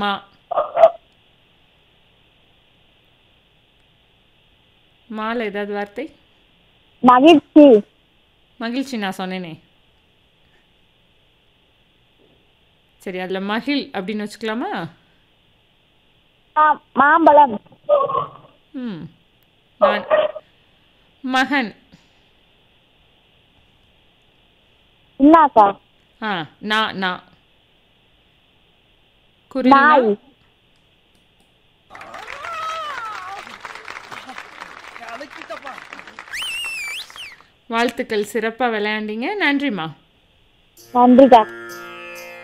மா மால ஏதாவது வார்த்தை மகிழ்ச்சி மகிழ்ச்சி நான் சொன்னேனே சரி அதில் மகிழ் அப்படின்னு வச்சுக்கலாமா மா- மாம்பழம் ம் நான் மகன் என்னக்கா ஆ நான் நான் குரில் நாய் நா- வாழ்த்துக்கள் சிறப்பாக விளையாண்டீங்க நன்றிம்மா நன்றிக்கா